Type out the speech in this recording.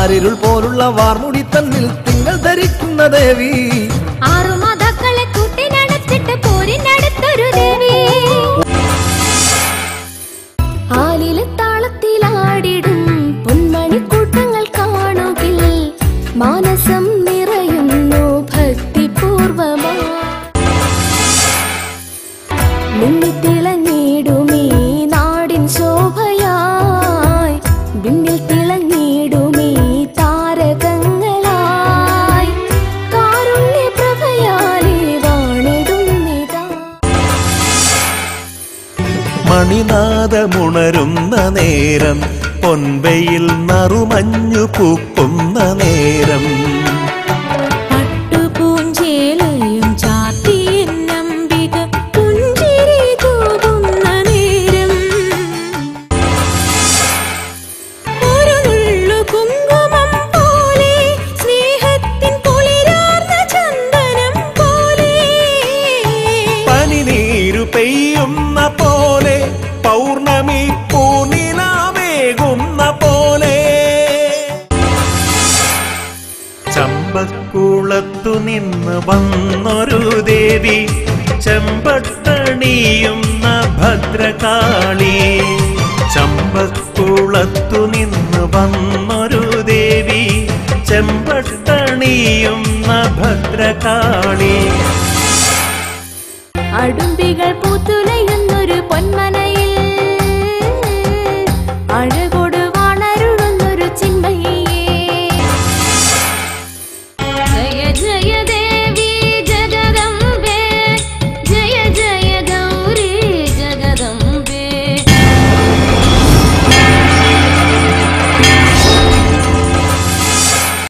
കാരിരുൾ പോലുള്ള വാർമുടി തന്നിൽ തിങ്കൾ ധരിക്കുന്ന ദേവി ആറു മാതാക്കളെ കൂട്ടിനടച്ചിട്ട് പോരിനടുത്തൊരു ദേവി ആലിലെ താളത്തിലാടിടും പൊന്മണിക്കൂട്ടങ്ങൾ കാണുകിൽ മാനസം നിറയുന്നു ഭക്തിപൂർവമാ മിന്നിത്തിളങ്ങിടുമീ നാടിൻ ശോഭയായി വിണ്ണിൽ തിളങ്ങിടുമീ താരകങ്ങളായി കാരുണ്യ പ്രഭയാലേ വാണിടുന്നിതാ മണിനാദമുണരുന്ന നേരം പൊൻവയിൽ നറുമഞ്ഞു പൂക്കുന്ന നേരം പട്ടുപൂഞ്ചേലയും ചാത്തിയെന്നംബിക പുഞ്ചിരി തൂകുന്ന നേരം ഒരു നുള്ളു കുങ്കുമം പോലെ സ്നേഹത്തിൻ കുളിരാർന്ന ചന്ദനം പോലെ പനിനീരു പെയ്യുന്ന പോലെ പൗർണമി പൂനിലാവേകുന്ന പോലെ ചമ്പക്കുളത്തു നിന്ന് വന്നൊരു ദേവി ചെമ്പട്ടണിയുന്ന ഭദ്രകാളി ചമ്പക്കുളത്തു നിന്ന് വന്നൊരു ദേവി ചെമ്പട്ടണിയുന്ന ഭദ്രകാളി അടുമ്പികൾ പൂത്തുലയുന്നൊരു പൊന്മനയെ